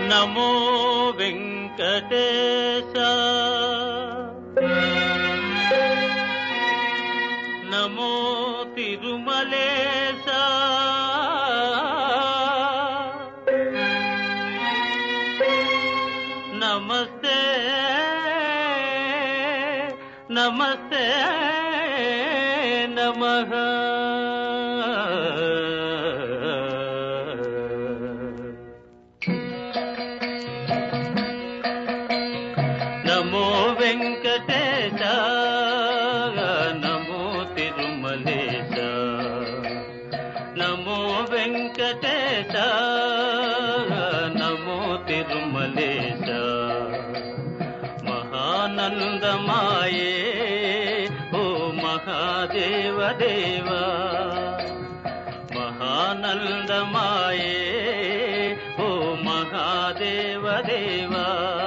నమో వెంకటేశ నమో తిరుమలేశ నమస్తే నమస్తే నమః నమో వెంకటేశ నమో తిరుమలేశ నమో వెంకటేశ నమో తిరుమలేశ మహానందమాయే ఓ మహాదేవ దేవా మహానందమాయే ఓ మహాదేవ దేవా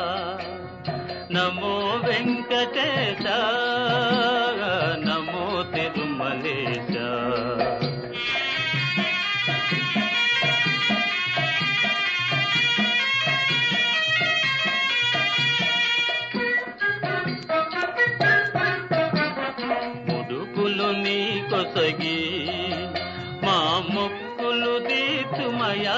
నమో వెంకటేశ నమో తిరుమలేశ ముడుకులు నీ కొసగి మా మొక్కులు తీర్చుమయా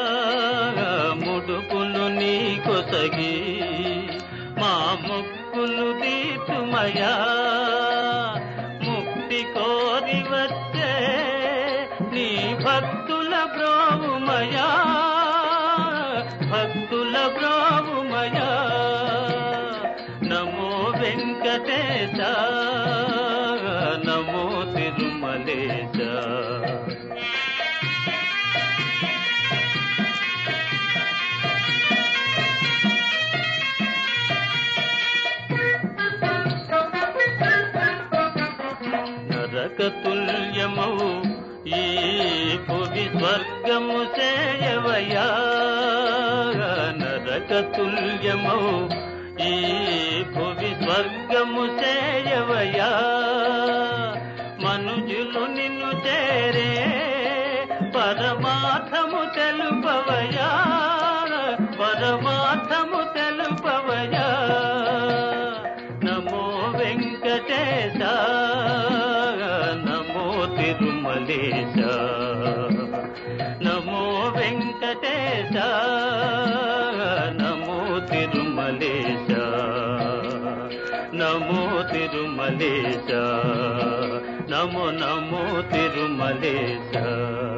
ముడుకులు నీ కొసగి మా మొక్కులు తీర్చుమయా ముక్తి కోరి వచ్చే నీ భక్తుల బ్రోవుమయా భక్తుల బ్రోవుమయా నమో వెంకటేశ నమో తిరుమలేశ నరక తుల్యమౌ ఈ భువి స్వర్గము చేయవయా నరక తుల్యమౌ ఈ భువి స్వర్గము చేయవయా మనుజులు నిన్ను చేరే పరమార్థము తెలుపవయా పరమార్థము తెలుపవయా నమో వెంకటేశ నమో తిరుమలేశ నమో వెంకటేశ నమో తిరుమలేశ నమో తిరుమలేశ నమో నమో తిరుమలేశ